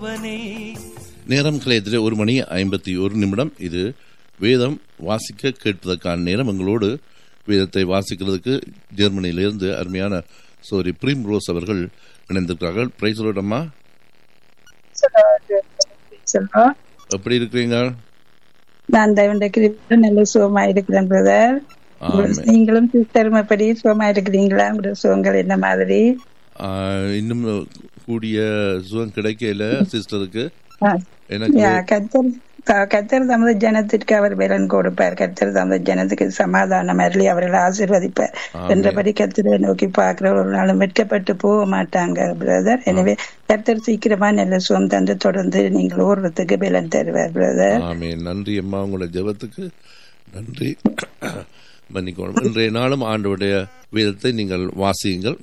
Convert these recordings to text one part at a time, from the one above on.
நேரம் கலையத்திலே ஒரு மணி ஐம்பத்தி ஒரு நிமிடம் இது வேதம் வாசிக்க கேட்பதற்கான நேரம் எங்களோடு வேதத்தை வாசிக்கிறதுக்கு ஜெர்மனியிலிருந்து அருமையான சோரி பிரீம் ரோஸ் அவர்கள் இணைந்திருக்கிறார்கள் பிரைஸ் சொல்லட்டம்மா சொல்றோம் எப்படி இருக்கிறீங்க நான் தேவண்ட கிருப்ப நல்ல சுகமா இருக்கிறேன் பிரதர் ஆமென். நீங்களும் சிஸ்டர்மப்படி சுகமா இருக்கிறீங்களா உங்களோட சுகங்கள் என்ன மாதிரி ஆஹ், இன்னும் கூடிய சுகம் கிடைக்கல சிஸ்டருக்கு ஆ, எனக்கு யா, கத்தர் க- கத்தர் தமது ஜனத்திற்கு அவர் பலன் கொடுப்பார் கத்தர் தமது ஜனத்துக்கு சமாதானம் அருளி அவர்களை ஆசீர்வதிப்பார் ஆமென். என்றபடி கத்தரை நோக்கி பார்க்கிற ஒரு நாளும் வெட்கப்பட்டு போக மாட்டாங்க பிரதர் எனவே கத்தர் சீக்கிரமா நல்ல சுகம் தந்து தொடர்ந்து நீங்கள் ஓடுறதுக்கு பலன் தருவார் பிரதர் ஆமே நன்றி அம்மா உங்களோட ஜெபத்துக்கு நன்றி மன்னிக்கணும் இன்றைய நாளும் ஆண்டவருடைய வேதத்தை நீங்கள் வாசியுங்கள்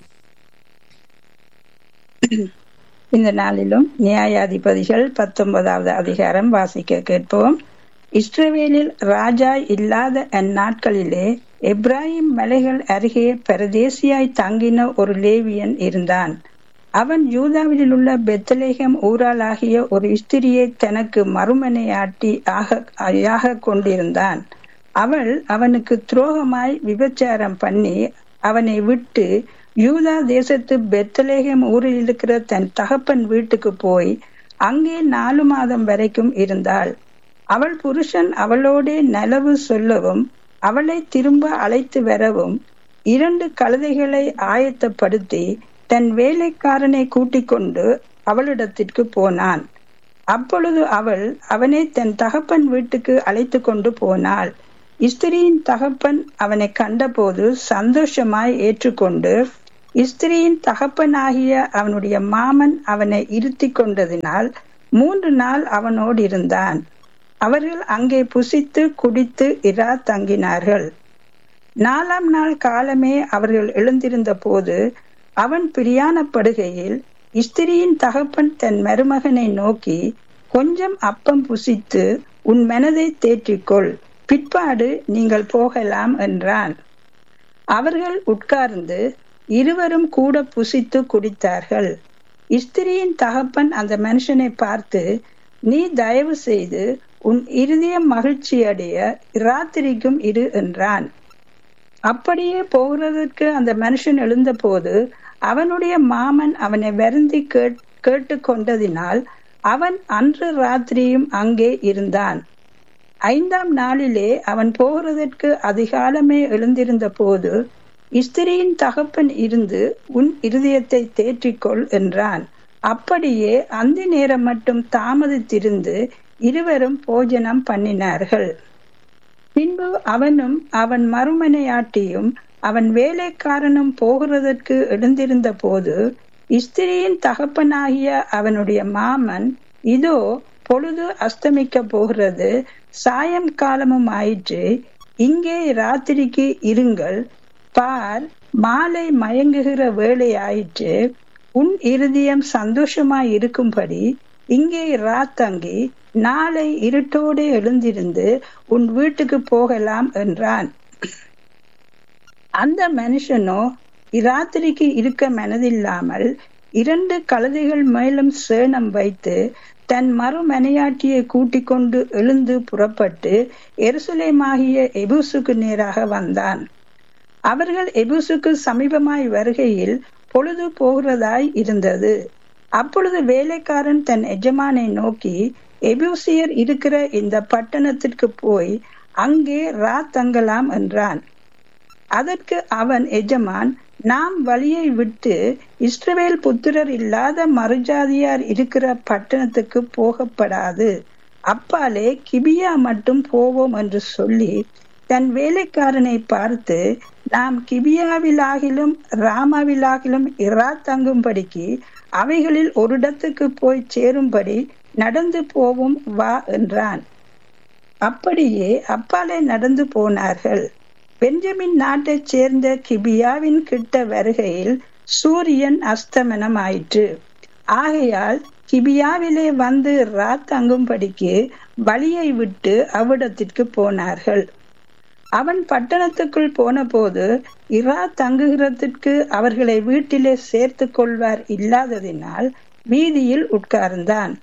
இந்த நாளிலும் நியாயாதிபதிகள் பத்தொன்பதாவது அதிகாரம் வாசிக்க கேட்போம் இஸ்ரவேலில் ராஜா இல்லாத அந்நாட்களிலே எப்ராஹிம் மலைகள் அருகே பரதேசியாய் தங்கின ஒரு லேவியன் இருந்தான் அவன் யூதாவில் உள்ள பெத்தலேகம் ஊராளாகிய ஒரு ஸ்திரியை தனக்கு மறுமனையாட்டி ஆக ஆக கொண்டிருந்தான் அவள் அவனுக்கு துரோகமாய் விபச்சாரம் பண்ணி அவனை விட்டு யூதா தேசத்து பெத்தலேகம் ஊரில் இருக்கிற தன் தகப்பன் வீட்டுக்கு போய் அங்கே நாலு மாதம் வரைக்கும் இருந்தாள் அவள் புருஷன் அவளோடே நலவு சொல்லவும் அவளை திரும்ப அழைத்து வரவும் இரண்டு கழுதைகளை ஆயத்தப்படுத்தி தன் வேலைக்காரனை கூட்டிக் கொண்டு அவளிடத்திற்கு போனான் அப்பொழுது அவள் அவனை தன் தகப்பன் வீட்டுக்கு அழைத்து கொண்டு போனாள் ஸ்திரியின் தகப்பன் அவனை கண்டபோது சந்தோஷமாய் ஏற்றுக்கொண்டு ஸ்திரியின் தகப்பனாகிய அவனுடைய மாமன் அவனை இருத்தி கொண்டதினால் மூன்று நாள் அவனோடு இருந்தான் அவர்கள் அங்கே புசித்து குடித்து இரா தங்கினார்கள் நாலாம் நாள் காலமே அவர்கள் எழுந்திருந்த போது அவன் பிரியாணப்படுகையில் ஸ்திரியின் தகப்பன் தன் மருமகனை நோக்கி கொஞ்சம் அப்பம் புசித்து உன் மனதை தேற்றிக்கொள் பிற்பாடு நீங்கள் போகலாம் என்றான் அவர்கள் உட்கார்ந்து இருவரும் கூட புசித்து குடித்தார்கள் ஸ்திரியின் தகப்பன் அந்த மனுஷனை பார்த்து நீ தயவு செய்து உன் இருதயம் மகிழ்ச்சி அடைய ராத்திரிக்கும் இரு என்றான் அப்படியே போகிறதற்கு அந்த மனுஷன் எழுந்தபோது அவனுடைய மாமன் அவனை வருந்தி கேட் கேட்டு கொண்டதினால் அவன் அன்று ராத்திரியும் அங்கே இருந்தான் ஐந்தாம் நாளிலே அவன் போகிறதற்கு அதிகாலமே எழுந்திருந்த போது ஸ்திரியின் தகப்பன் இருந்து உன் இருதயத்தை தேற்றிக்கொள் என்றான் அப்படியே அந்த நேரம் மட்டும் தாமதித்திருந்து இருவரும் போஜனம் பண்ணினார்கள் பின்பு அவனும் அவன் மறுமனையாட்டியும் அவன் வேலைக்காரனும் போகிறதற்கு எழுந்திருந்த போது ஸ்திரியின் தகப்பனாகிய அவனுடைய மாமன் இதோ பொழுது அஸ்தமிக்க போகிறது சாயம் காலமும் ஆயிற்று இங்கே ராத்திரிக்கு இருங்கள் பார் மாலை மயங்குகிற வேலை ஆயிற்று உன் இருதயம் சந்தோஷமாய் இருக்கும்படி இங்கே ராத்தங்கி நாளை இருட்டோடு எழுந்திருந்து உன் வீட்டுக்கு போகலாம் என்றான் அந்த மனுஷனோ இராத்திரிக்கு இருக்க மனதில்லாமல் இரண்டு கழுதைகள் மேலும் சேணம் வைத்து தன் மறுமனையாட்டியை கூட்டிக் கொண்டு எழுந்து புறப்பட்டு எருசலேமாகிய எபூசுக்கு நேராக வந்தான் அவர்கள் எபூசுக்கு சமீபமாய் வருகையில் பொழுது போகிறதாய் இருந்தது அப்பொழுது வேலைக்காரன் தன் எஜமானை நோக்கி எபூசியர் இருக்கிற இந்த பட்டணத்திற்கு போய் அங்கே ரா தங்கலாம் என்றான் அதற்கு அவன் எஜமான் நாம் வழியை விட்டு இஸ்ரவேல் புத்திரர் இல்லாத மறுஜாதியார் இருக்கிற பட்டணத்துக்கு போகப்படாது அப்பாலே கிபியா மட்டும் போவோம் என்று சொல்லி தன் வேலைக்காரனை பார்த்து நாம் கிபியாவிலாகிலும் ராமாவிலாகிலும் இரா தங்கும்படிக்கு அவைகளில் ஒரு இடத்துக்கு போய் சேரும்படி நடந்து போவோம் வா என்றான் அப்படியே அப்பாலே நடந்து போனார்கள் பெஞ்சமின் நாட்டைச் சேர்ந்த கிபியாவின் கிட்ட வருகையில் சூரியன் அஸ்தமனம் ஆயிற்று ஆகையால் கிபியாவிலே வந்து ரா தங்கும்படிக்கு வழியை விட்டு அவ்விடத்திற்கு போனார்கள் அவன் பட்டணத்துக்குள் போனபோது இரா தங்குகிறதற்கு அவர்களை வீட்டிலே சேர்த்து கொள்வார் இல்லாததினால் வீதியில் உட்கார்ந்தான்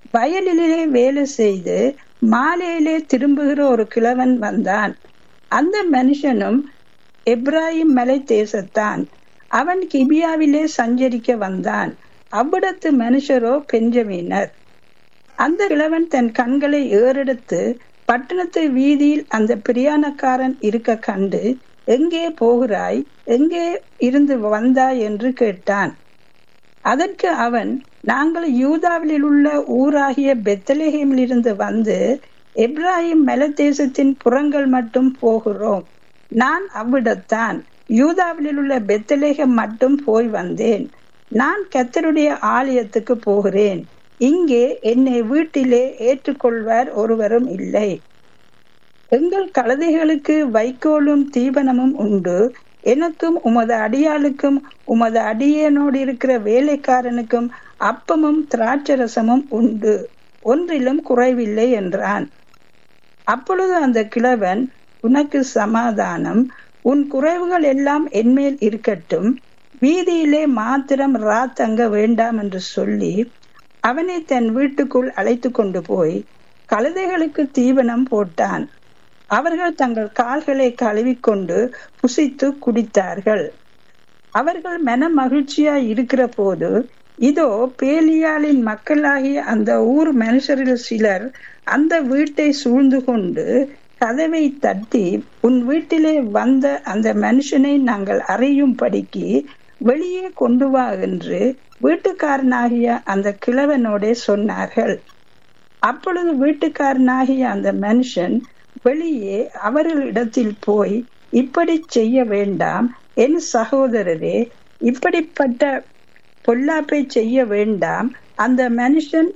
வயலிலே வேலை செய்து மாலையிலே திரும்புகிற ஒரு கிழவன் வந்தான் அந்த மனுஷனும் எப்ராஹிம் மலை தேசத்தான் அவன் கிபியாவிலே சஞ்சரிக்க வந்தான் அவ்விடத்து மனுஷரோ பெஞ்சமீனர் அந்த கிழவன் தன் கண்களை ஏறெடுத்து பட்டணத்து வீதியில் அந்த பிரியாணக்காரன் இருக்க கண்டு எங்கே போகிறாய் எங்கே இருந்து வந்தாய் என்று கேட்டான் அதற்கு அவன் நாங்கள் யூதாவில் உள்ள ஊராகிய பெத்தலேஹேமில் இருந்து வந்து எப்ராஹிம் மலதேசத்தின் புறங்கள் மட்டும் போகிறோம் நான் அவ்விடத்தான் யூதாவில் உள்ள பெத்தலேகம் மட்டும் போய் வந்தேன் நான் கத்தருடைய ஆலயத்துக்கு போகிறேன் இங்கே என்னை வீட்டிலே ஏற்றுக்கொள்வார் ஒருவரும் இல்லை எங்கள் கழுதைகளுக்கு வைக்கோலும் தீபனமும் உண்டு எனக்கும் உமது அடியாளுக்கும் உமது அடியனோடு இருக்கிற வேலைக்காரனுக்கும் அப்பமும் திராட்சரசமும் உண்டு ஒன்றிலும் குறைவில்லை என்றான் அப்பொழுது அந்த கிழவன் உனக்கு சமாதானம் உன் குறைவுகள் எல்லாம் என்மேல் இருக்கட்டும் வீதியிலே மாத்திரம் ராத்தங்க வேண்டாம் என்று சொல்லி அவனை தன் வீட்டுக்குள் அழைத்து கொண்டு போய் கழுதைகளுக்கு தீவனம் போட்டான் அவர்கள் தங்கள் கால்களை கழுவிக்கொண்டு புசித்து குடித்தார்கள் அவர்கள் மன மகிழ்ச்சியாய் இருக்கிற போது இதோ பேலியாளின் மக்களாகிய அந்த ஊர் மனுஷரில் சிலர் அந்த வீட்டை சூழ்ந்து கொண்டு கதவை தட்டி உன் வீட்டிலே வந்த அந்த மனுஷனை நாங்கள் அறியும்படிக்கு வெளியே கொண்டு வா என்று வீட்டுக்காரனாகிய அந்த கிழவனோடே சொன்னார்கள் அப்பொழுது வீட்டுக்காரனாகிய அந்த மனுஷன் வெளியே அவர்களிடத்தில் போய் இப்படி செய்ய வேண்டாம் என் சகோதரரே இப்படிப்பட்ட பொல்லாப்பை செய்ய வேண்டாம் அந்த மனுஷன்